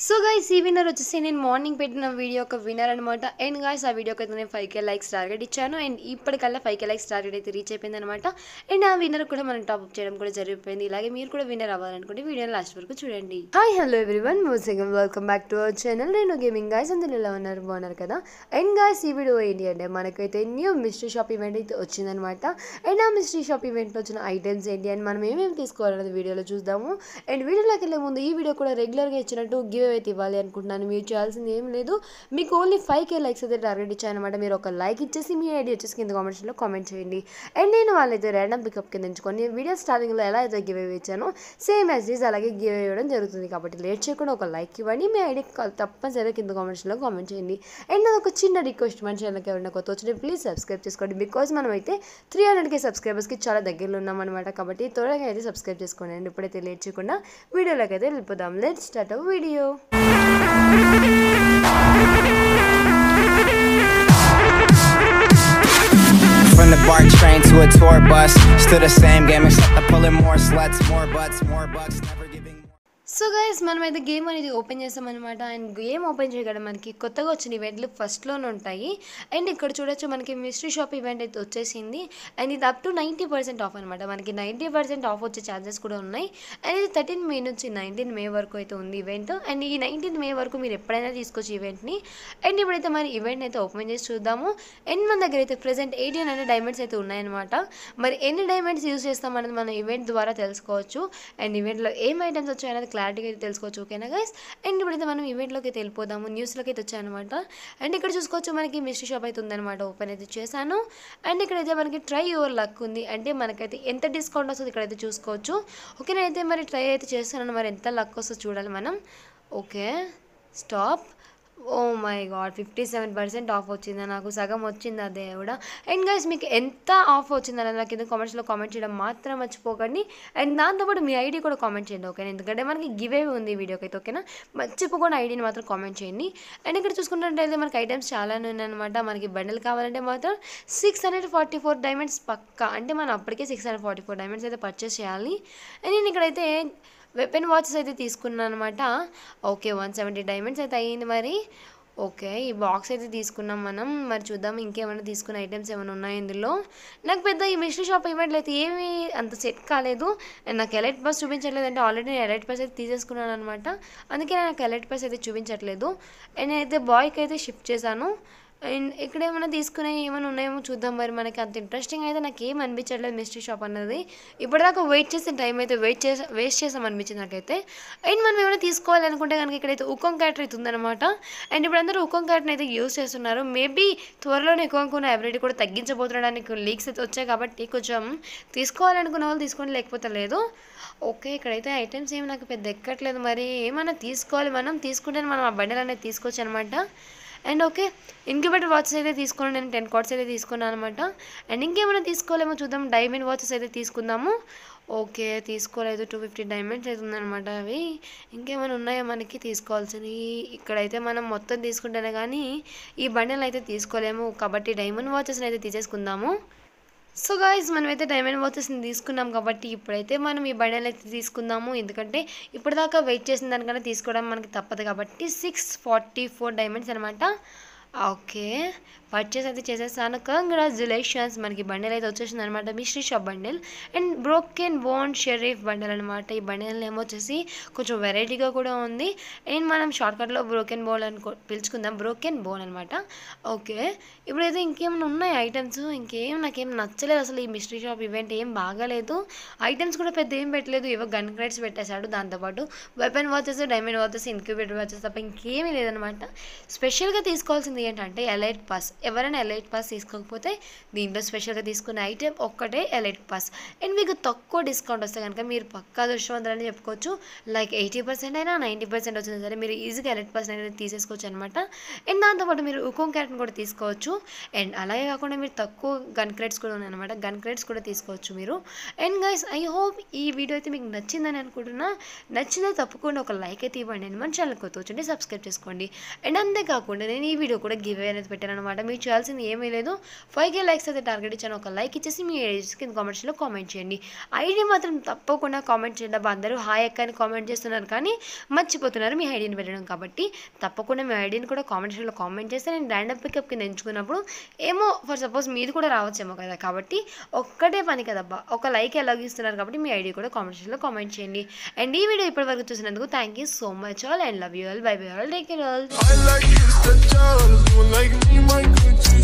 So guys ఈ winner వచ్చేసి నేను మార్నింగ్ పెట్టిన వీడియో ఒక విన్నర్ అనమాట అండ్ గాయస్ ఆ వీడియోకి అయితే నేను ఫైవ్ కే లైక్స్ టార్గెట్ ఇచ్చాను అండ్ ఇప్పటికల్లా ఫైవ్ కే లైక్స్ టార్గెట్ అయితే రీచ్ అయిపోయింది అనమాట అండ్ ఆ విన్నర్ కూడా మనం టాప్ అప్ చేయడం కూడా జరిగిపోయింది ఇలాగే మీరు కూడా విన్నర్ అవ్వాలనుకుంటే వీడియో లాస్ట్ వరకు చూడండి హాయ్ హలో ఎవ్రీవన్ మూసింగ్ welcome back to our channel నేను గేమింగ్ గాయస్ అందరూ ఎలా ఉన్నారు బాగున్నారు కదా అండ్ గాయస్ ఈ వీడియో ఏంటి అంటే మనకైతే న్యూ మిస్టరీ షాప్ ఈవెంట్ అయితే వచ్చిందనమాట అండ్ ఆ మిస్టరీ షాప్ ఈవెంట్లో వచ్చిన ఐటమ్స్ ఏంటి అని మనం ఏమేమి తీసుకోవాలనేది వీడియోలో చూద్దాము అండ్ వీడియోలోకి వెళ్ళే ముందు ఈ వీడియో కూడా రెగ్యులర్గా ఇచ్చినట్టు గివ్ అయితే ఇవ్వాలి అనుకుంటున్నాను మీరు చేయాల్సింది ఏం లేదు మీకు ఓన్లీ ఫైవ్ కే లైక్స్ అయితే టార్గెట్ ఇచ్చానమాట మీరు ఒక లైక్ ఇచ్చేసి మీ ఐడి వచ్చేసి కింద కామెంట్స్లో కామెంట్ చేయండి అండ్ నేను వాళ్ళైతే ర్యాండమ్ పికప్ కింద ఎంచుకొని వీడియో స్టార్టింగ్లో ఎలా అయితే గివ్ అవే ఇచ్చానో సేమ్ యాజ్ ఈజ్ అలాగే గివ్ ఇవ్వడం జరుగుతుంది కాబట్టి లేట్ చేయకుండా ఒక లైక్ ఇవ్వండి మీ ఐడి తప్పనిసరిగా కింద కామెంట్స్లో కామెంట్ చేయండి అండ్ అది ఒక చిన్న రిక్వెస్ట్ మన ఛానల్కి ఎవరైనా కొత్త వచ్చిన ప్లీజ్ సబ్స్క్రైబ్ చేసుకోండి బికాజ్ మనం అయితే త్రీ హండ్రెడ్కి సబ్స్క్రైబర్స్కి చాలా దగ్గరలో ఉన్నామన్నమాట కాబట్టి త్వరగా అయితే సబ్స్క్రైబ్ చేసుకోండి అండ్ ఇప్పుడైతే లేట్ చేయకుండా వీడియోలోకి అయితే వెళ్ళిపోదాం let start video From the BART train to a tour bus, still the same game except I'm pulling more sluts, more butts, more bucks, never giving more. So guys మనమైతే game అనేది open చేస్తామన్నమాట and game open చేయగలం మనకి కొత్తగా వచ్చిన ఈవెంట్లు ఫస్ట్లోనే ఉంటాయి and ఇక్కడ చూడొచ్చు మనకి మిస్టరీ షాప్ ఈవెంట్ అయితే వచ్చేసింది అండ్ ఇది up to ninety percent off అనమాట మనకి నైంటీ పర్సెంట్ ఆఫ్ వచ్చే ఛార్జెస్ కూడా ఉన్నాయి అండ్ ఇది థర్టీన్ మే నుంచి నైన్టీన్ మే వరకు అయితే ఉంది ఈవెంట్ అండ్ ఈ నైన్టీన్ మే వరకు మీరు ఎప్పుడైనా తీసుకోవచ్చు ఈవెంట్ని అండ్ ఇప్పుడైతే మరి ఈవెంట్ అయితే ఓపెన్ చేసి చూద్దాము అండ్ మన దగ్గర అయితే ప్రెసెంట్ ఎయిటీన్ హండ్రెడ్ డైమండ్స్ అయితే ఉన్నాయన్నమాట మరి ఎన్ని డైమండ్స్ యూస్ చేస్తాం అనేది మనం ఈవెంట్ ద్వారా తెలుసుకోవచ్చు అండ్ ఈవెంట్లో ఏం ఐటమ్స్ వచ్చాయి అనేది క్లారిటీగా అయితే తెలుసుకోవచ్చు ఓకేనా గైస్ అండ్ ఇప్పుడైతే మనం ఈవెంట్లోకి అయితే వెళ్ళిపోదాము న్యూస్లోకి అయితే వచ్చాయన్నమాట అండ్ ఇక్కడ చూసుకోవచ్చు మనకి మిస్టరీ షాప్ అయితే ఉందన్నమాట ఓపెన్ అయితే చేశాను అండ్ ఇక్కడైతే మనకి ట్రై యువర్ లక్ ఉంది అంటే మనకైతే ఎంత డిస్కౌంట్ వస్తుంది ఇక్కడైతే చూసుకోవచ్చు ఓకేనా అయితే మరి ట్రై అయితే చేస్తున్నాను మరి ఎంత లక్ వస్తుందో చూడాలి మనం okay stop oh my god fifty seven percent off వచ్చిందా నాకు సగం వచ్చిందా దేవుడా అండ్ గైస్ మీకు ఎంత ఆఫ్ వచ్చిందని నాకు కింద కామెంట్స్లో కామెంట్ చేయడం మాత్రం మర్చిపోకండి అండ్ దాంతోపాటు మీ ఐడి కూడా కామెంట్ చేయండి ఓకేనా ఎందుకంటే మనకి గివ్ అవే ఉంది ఈ వీడియోకి అయితే ఓకేనా మర్చిపోకుండా ఐడిని మాత్రం కామెంట్ చేయండి అండ్ ఇక్కడ చూసుకున్నట్టయితే మనకి ఐటమ్స్ చాలానే ఉన్నాయన్నమాట మనకి బండిల్ కావాలంటే మాత్రం six hundred forty four diamonds పక్కా అంటే మనం అప్పటికే six hundred forty four diamonds అయితే పర్చేస్ చేయాలి అండ్ నేను ఇక్కడైతే వెపన్ వాచెస్ అయితే తీసుకున్నాను అనమాట ఓకే వన్ సెవెంటీ డైమండ్స్ అయితే అయ్యింది మరి ఓకే ఈ బాక్స్ అయితే తీసుకున్నాం మనం మరి చూద్దాం ఇంకేమైనా తీసుకున్న ఐటమ్స్ ఏమైనా ఉన్నాయి ఇందులో నాకు పెద్ద ఈ మిషన్ షాప్ ఈవెంట్లు అయితే ఏమీ అంత సెట్ కాలేదు అండ్ నాకు ఎలైట్ బస్ చూపించట్లేదు అంటే ఆల్రెడీ నేను ఎలైట్ బస్ అయితే తీసేసుకున్నాను అనమాట అందుకే నాకు ఎలైట్ బస్ అయితే చూపించట్లేదు అండ్ నేనైతే బాయ్కి అయితే షిఫ్ట్ చేశాను అండ్ ఇక్కడ ఏమైనా తీసుకునే ఏమైనా ఉన్నాయేమో చూద్దాం మరి మనకి అంత ఇంట్రెస్టింగ్ అయితే నాకు ఏం అనిపించట్లేదు మిస్టరీ షాప్ అన్నది ఇప్పటిదాకా వెయిట్ చేసిన టైం అయితే వెయిట్ చేసా వేస్ట్ చేసాం అనిపించింది నాకైతే అండ్ మనం ఏమైనా తీసుకోవాలి అనుకుంటే కనుక ఇక్కడైతే ఉకం క్యాటర్ అయితే ఉందన్నమాట అండ్ ఇప్పుడు అందరూ ఉకం క్యాటర్ని అయితే యూస్ చేస్తున్నారు మేబీ త్వరలోనే ఎక్కువ ఎవరైతే కూడా తగ్గించబోతున్నాడానికి లీక్స్ అయితే వచ్చాయి కాబట్టి కొంచెం తీసుకోవాలనుకున్న వాళ్ళు తీసుకోండి లేకపోతే లేదు ఓకే ఇక్కడైతే ఐటమ్స్ ఏమి నాకు పెద్ద ఎక్కట్లేదు మరి ఏమైనా తీసుకోవాలి మనం తీసుకుంటే మనం ఆ బండిలు అనేది తీసుకోవచ్చు అనమాట అండ్ ఓకే ఇంక్యుబేటర్ వాచెస్ అయితే తీసుకున్నాను నేను టెన్ కార్డ్స్ అయితే తీసుకున్నాను అనమాట అండ్ ఇంకేమైనా తీసుకోలేమో చూద్దాం డైమండ్ వాచెస్ అయితే తీసుకుందాము ఓకే తీసుకోలేదు టూ ఫిఫ్టీ డైమండ్స్ అయితే ఉందన్నమాట అవి ఇంకేమైనా ఉన్నాయో మనకి తీసుకోవాల్సినవి ఇక్కడైతే మనం మొత్తం తీసుకుంటేనే కానీ ఈ బండిలు అయితే తీసుకోలేము కాబట్టి డైమండ్ వాచెస్ని అయితే తీసేసుకుందాము సో గాయస్ మనమైతే డైమండ్ వాచెస్ని తీసుకున్నాం కాబట్టి ఇప్పుడైతే మనం ఈ బండలు అయితే తీసుకుందాము ఎందుకంటే ఇప్పటిదాకా వెయిట్ చేసిన దానికన్నా తీసుకోవడం మనకి తప్పదు కాబట్టి సిక్స్ ఫార్టీ ఫోర్ డైమండ్స్ అనమాట ఓకే పర్చేస్ అయితే చేసేసాను కంగ్రాచులేషన్స్ మనకి బండిల్ అయితే వచ్చేసింది అనమాట mystery shop bundle and broken bone sheriff bundle అనమాట ఈ బండిల్ నేమ్ వచ్చేసి కొంచెం వెరైటీగా కూడా ఉంది అండ్ మనం షార్ట్కట్లో బ్రోకెన్ బోన్ అని కొ- పిలుచుకుందాం బ్రోకెన్ బోన్ అనమాట ఓకే ఇప్పుడైతే ఇంకేమైనా ఉన్నాయి ఐటమ్స్ ఇంకేం నాకేం నచ్చలేదు అసలు ఈ మిస్ట్రీ షాప్ ఈవెంట్ ఏం బాగాలేదు ఐటమ్స్ కూడా పెద్ద ఏం పెట్టలేదు ఏవో గన్ క్రేట్స్ పెట్టేశాడు దాంతోపాటు weapon watches diamond watches incubator watches తప్ప ఇంకేమీ లేదనమాట స్పెషల్గా తీసుకోవాల్సింది ఏంటంటే ఎలైట్ పాస్ ఎవరైనా ఎలైట్ పాస్ తీసుకోకపోతే దీంట్లో స్పెషల్గా తీసుకునే ఐటెం ఒక్కటే ఎలైట్ పాస్ అండ్ మీకు తక్కువ డిస్కౌంట్ వస్తే కనుక మీరు పక్కా దృష్టవంతులని చెప్పుకోవచ్చు లైక్ ఎయిటీ పర్సెంట్ అయినా నైంటీ పర్సెంట్ వచ్చినా సరే మీరు ఈజీగా ఎలైట్ పాస్ అనేది తీసేసుకోవచ్చు అనమాట అండ్ దాంతోపాటు మీరు ఉకోం క్యాట్ని కూడా తీసుకోవచ్చు అండ్ అలాగే కాకుండా మీరు తక్కువ గన్ క్రేట్స్ కూడా ఉన్నాయన్నమాట గన్ క్రేట్స్ కూడా తీసుకోవచ్చు మీరు అండ్ గైస్ ఐ హోప్ ఈ వీడియో అయితే మీకు నచ్చిందని అనుకుంటున్నా నచ్చితే తప్పకుండా ఒక లైక్ అయితే ఇవ్వండి అండ్ మన ఛానల్ కొత్త వచ్చింటే సబ్స్క్రైబ్ చేసుకోండి అండ్ అంతేకాకుండా నేను ఈ వీడియో కూడా కూడా గివ్ అనేది పెట్టాను అనమాట మీరు చేయాల్సింది ఏమీ లేదు ఫైవ్ కే లైక్స్ అయితే టార్గెట్ ఇచ్చాను ఒక లైక్ ఇచ్చేసి మీ ఐడీస్ కింద కామెంట్స్లో కామెంట్ చేయండి ఐడి మాత్రం తప్పకుండా కామెంట్ చేయండి అబ్బా అందరూ హాయ్ అక్క అని కామెంట్ చేస్తున్నారు కానీ మర్చిపోతున్నారు మీ ఐడిని పెట్టడం కాబట్టి తప్పకుండా మీ ఐడిని కూడా కామెంట్ సెక్షన్లో కామెంట్ చేస్తే నేను ర్యాండమ్ పికప్ కింద ఎంచుకున్నప్పుడు ఏమో ఫర్ సపోజ్ మీది కూడా రావచ్చేమో కదా కాబట్టి ఒక్కటే పని కదబ్బా ఒక లైక్ ఎలాగ ఇస్తున్నారు కాబట్టి మీ ఐడి కూడా కామెంట్ సెక్షన్లో కామెంట్ చేయండి అండ్ ఈ వీడియో ఇప్పటివరకు చూసినందుకు thank you so much all and love you all bye bye all take care all I like you, the child, doing like me, my Gucci